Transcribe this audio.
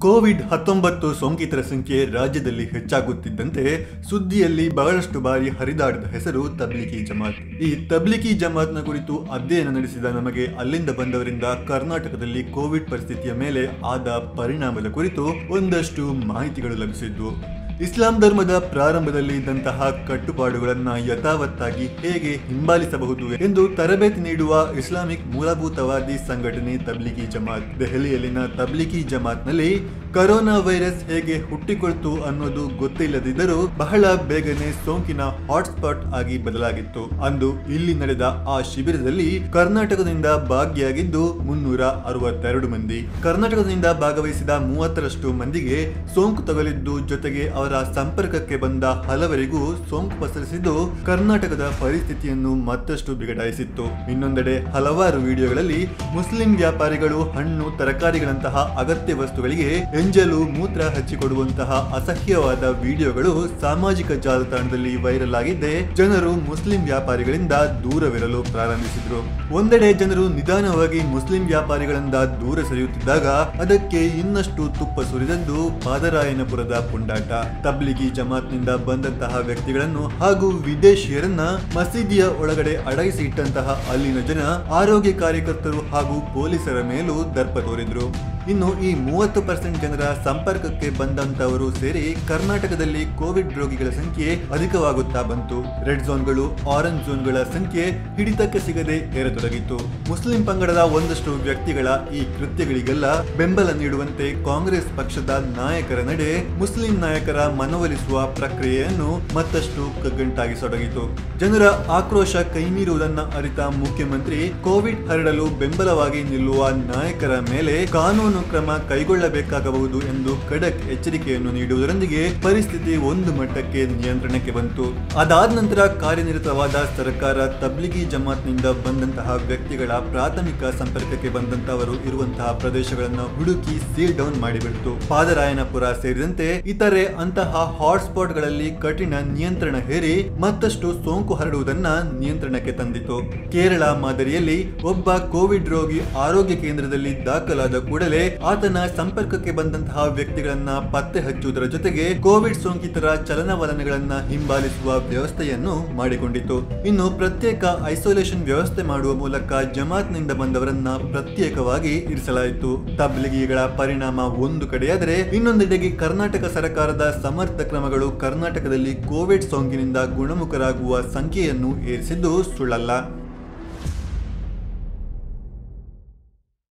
Covid ಹತ್ತೊಂಬತ್ತು ಸೋಂಕಿತರ ಸಂಖ್ಯೆ ರಾಜ್ಯದಲ್ಲಿ ಹೆಚ್ಚಾಗುತ್ತಿದ್ದಂತೆ ಸುದ್ದಿಯಲ್ಲಿ ಬಹಳಷ್ಟು ಬಾರಿ ಹರಿದಾಡಿದ ಹೆಸರು ತಬ್ಲಿಕಿ ಜಮಾತ್ ಈ ತಬ್ಲಿಕಿ ಜಮಾತ್ನ ಕುರಿತು ಅಧ್ಯಯನ ನಡೆಸಿದ ನಮಗೆ ಅಲ್ಲಿಂದ ಬಂದವರಿಂದ ಕರ್ನಾಟಕದಲ್ಲಿ ಕೋವಿಡ್ ಪರಿಸ್ಥಿತಿಯ ಮೇಲೆ ಆದ ಪರಿಣಾಮದ ಕುರಿತು ಒಂದಷ್ಟು ಮಾಹಿತಿಗಳು ಲಭಿಸಿದ್ವು ಇಸ್ಲಾಂ ಧರ್ಮದ ಪ್ರಾರಂಭದಲ್ಲಿ ಇದ್ದಂತಹ ಕಟ್ಟುಪಾಡುಗಳನ್ನ ಯಥಾವತ್ತಾಗಿ ಹೇಗೆ ಹಿಂಬಾಲಿಸಬಹುದು ಎಂದು ತರಬೇತಿ ನೀಡುವ ಇಸ್ಲಾಮಿಕ್ ಮೂಲಭೂತವಾದಿ ಸಂಘಟನೆ ತಬ್ಲಿಗಿ ಜಮಾತ್ ದೆಹಲಿಯಲ್ಲಿನ ತಬ್ಲಿಗಿ ಜಮಾತ್ನಲ್ಲಿ ಕರೋನಾ ವೈರಸ್ ಹೇಗೆ ಹುಟ್ಟಿಕೊಳ್ತು ಅನ್ನೋದು ಗೊತ್ತಿಲ್ಲದಿದ್ದರೂ ಬಹಳ ಬೇಗನೆ ಸೋಂಕಿನ ಹಾಟ್ಸ್ಪಾಟ್ ಆಗಿ ಬದಲಾಗಿತ್ತು ಅಂದು ಇಲ್ಲಿ ನಡೆದ ಆ ಶಿಬಿರದಲ್ಲಿ ಕರ್ನಾಟಕದಿಂದ ಭಾಗಿಯಾಗಿದ್ದು ಮುನ್ನೂರ ಅರವತ್ತೆರಡು ಮಂದಿ ಕರ್ನಾಟಕದಿಂದ ಭಾಗವಹಿಸಿದ ಮೂವತ್ತರಷ್ಟು ಮಂದಿಗೆ ಸೋಂಕು ತಗುಲಿದ್ದು ಜೊತೆಗೆ ಅವರ ಸಂಪರ್ಕಕ್ಕೆ ಬಂದ ಹಲವರಿಗೂ ಸೋಂಕು ಪಸರಿಸಿದ್ದು ಕರ್ನಾಟಕದ ಪರಿಸ್ಥಿತಿಯನ್ನು ಮತ್ತಷ್ಟು ಬಿಗಡಾಯಿಸಿತ್ತು ಇನ್ನೊಂದೆಡೆ ಹಲವಾರು ವಿಡಿಯೋಗಳಲ್ಲಿ ಮುಸ್ಲಿಂ ವ್ಯಾಪಾರಿಗಳು ಹಣ್ಣು ತರಕಾರಿಗಳಂತಹ ಅಗತ್ಯ ವಸ್ತುಗಳಿಗೆ ಎಂಜಲು ಮೂತ್ರ ಹಚ್ಚಿಕೊಡುವಂತಹ ಅಸಹ್ಯವಾದ ವಿಡಿಯೋಗಳು ಸಾಮಾಜಿಕ ಜಾಲತಾಣದಲ್ಲಿ ವೈರಲ್ ಆಗಿದ್ದೆ ಜನರು ಮುಸ್ಲಿಂ ವ್ಯಾಪಾರಿಗಳಿಂದ ದೂರವಿರಲು ಪ್ರಾರಂಭಿಸಿದ್ರು ಒಂದೆಡೆ ಜನರು ನಿಧಾನವಾಗಿ ಮುಸ್ಲಿಂ ವ್ಯಾಪಾರಿಗಳಿಂದ ದೂರ ಸರಿಯುತ್ತಿದ್ದಾಗ ಅದಕ್ಕೆ ಇನ್ನಷ್ಟು ತುಪ್ಪ ಸುರಿದದ್ದು ಪಾದರಾಯನಪುರದ ಪುಂಡಾಟ ತಬ್ಲಿಗಿ ಜಮಾತ್ನಿಂದ ಬಂದಂತಹ ವ್ಯಕ್ತಿಗಳನ್ನು ಹಾಗೂ ವಿದೇಶಿಯರನ್ನ ಮಸೀದಿಯ ಒಳಗಡೆ ಅಡಗಿಸಿ ಇಟ್ಟಂತಹ ಅಲ್ಲಿನ ಜನ ಆರೋಗ್ಯ ಕಾರ್ಯಕರ್ತರು ಹಾಗೂ ಪೊಲೀಸರ ಮೇಲೂ ದರ್ಪ ತೋರಿದ್ರು ಇನ್ನು ಈ ಮೂವತ್ತು ಪರ್ಸೆಂಟ್ ಜನರ ಸಂಪರ್ಕಕ್ಕೆ ಬಂದಂತವರು ಸೇರಿ ಕರ್ನಾಟಕದಲ್ಲಿ ಕೋವಿಡ್ ರೋಗಿಗಳ ಸಂಖ್ಯೆ ಅಧಿಕವಾಗುತ್ತಾ ಬಂತು ರೆಡ್ ಝೋನ್ಗಳು ಆರೆಂಜ್ ಝೋನ್ಗಳ ಸಂಖ್ಯೆ ಹಿಡಿತಕ್ಕೆ ಸಿಗದೆ ಏರತೊಡಗಿತ್ತು ಮುಸ್ಲಿಂ ಪಂಗಡದ ಒಂದಷ್ಟು ವ್ಯಕ್ತಿಗಳ ಈ ಕೃತ್ಯಗಳಿಗೆಲ್ಲ ಬೆಂಬಲ ನೀಡುವಂತೆ ಕಾಂಗ್ರೆಸ್ ಪಕ್ಷದ ನಾಯಕರ ನಡೆ ಮುಸ್ಲಿಂ ನಾಯಕರ ಮನವೊಲಿಸುವ ಪ್ರಕ್ರಿಯೆಯನ್ನು ಮತ್ತಷ್ಟು ಕಗ್ಗಂಟಾಗಿಸೊಡಗಿತು ಜನರ ಆಕ್ರೋಶ ಕೈಮೀರುವುದನ್ನ ಅರಿತ ಮುಖ್ಯಮಂತ್ರಿ ಕೋವಿಡ್ ಹರಡಲು ಬೆಂಬಲವಾಗಿ ನಿಲ್ಲುವ ನಾಯಕರ ಮೇಲೆ ಕಾನೂನು ಕ್ರಮ ಕೈಗೊಳ್ಳಬೇಕಾಗಬಹುದು ಎಂದು ಖಡಕ್ ಎಚ್ಚರಿಕೆಯನ್ನು ನೀಡುವುದರೊಂದಿಗೆ ಪರಿಸ್ಥಿತಿ ಒಂದು ಮಟ್ಟಕ್ಕೆ ನಿಯಂತ್ರಣಕ್ಕೆ ಬಂತು ಅದಾದ ನಂತರ ಕಾರ್ಯನಿರತವಾದ ಸರ್ಕಾರ ತಬ್ಲಿಗಿ ಜಮಾತ್ನಿಂದ ಬಂದಂತಹ ವ್ಯಕ್ತಿಗಳ ಪ್ರಾಥಮಿಕ ಸಂಪರ್ಕಕ್ಕೆ ಬಂದಂತವರು ಇರುವಂತಹ ಪ್ರದೇಶಗಳನ್ನು ಹುಡುಕಿ ಸೀಲ್ ಡೌನ್ ಮಾಡಿಬಿಡ್ತು ಪಾದರಾಯನಪುರ ಸೇರಿದಂತೆ ಇತರೆ ಅಂತಹ ಹಾಟ್ಸ್ಪಾಟ್ ಗಳಲ್ಲಿ ಕಠಿಣ ನಿಯಂತ್ರಣ ಹೇರಿ ಮತ್ತಷ್ಟು ಸೋಂಕು ಹರಡುವುದನ್ನ ನಿಯಂತ್ರಣಕ್ಕೆ ತಂದಿತು ಕೇರಳ ಮಾದರಿಯಲ್ಲಿ ಒಬ್ಬ ಕೋವಿಡ್ ರೋಗಿ ಆರೋಗ್ಯ ಕೇಂದ್ರದಲ್ಲಿ ದಾಖಲಾದ ಕೂಡಲೇ ಆತನ ಸಂಪರ್ಕಕ್ಕೆ ಬಂದಂತಹ ವ್ಯಕ್ತಿಗಳನ್ನ ಪತ್ತೆ ಹಚ್ಚುವುದರ ಜೊತೆಗೆ ಕೋವಿಡ್ ಸೋಂಕಿತರ ಚಲನವಲನಗಳನ್ನ ಹಿಂಬಾಲಿಸುವ ವ್ಯವಸ್ಥೆಯನ್ನು ಮಾಡಿಕೊಂಡಿತು ಇನ್ನು ಪ್ರತ್ಯೇಕ ಐಸೋಲೇಷನ್ ವ್ಯವಸ್ಥೆ ಮಾಡುವ ಮೂಲಕ ಜಮಾತ್ನಿಂದ ಬಂದವರನ್ನ ಪ್ರತ್ಯೇಕವಾಗಿ ಇರಿಸಲಾಯಿತು ತಬ್ಲಿಗಿಗಳ ಪರಿಣಾಮ ಒಂದು ಕಡೆಯಾದರೆ ಇನ್ನೊಂದೆಡೆಗೆ ಕರ್ನಾಟಕ ಸರ್ಕಾರದ ಸಮರ್ಥ ಕ್ರಮಗಳು ಕರ್ನಾಟಕದಲ್ಲಿ ಕೋವಿಡ್ ಸೋಂಕಿನಿಂದ ಗುಣಮುಖರಾಗುವ ಸಂಖ್ಯೆಯನ್ನು ಏರಿಸಿದ್ದು ಸುಳ್ಳಲ್ಲ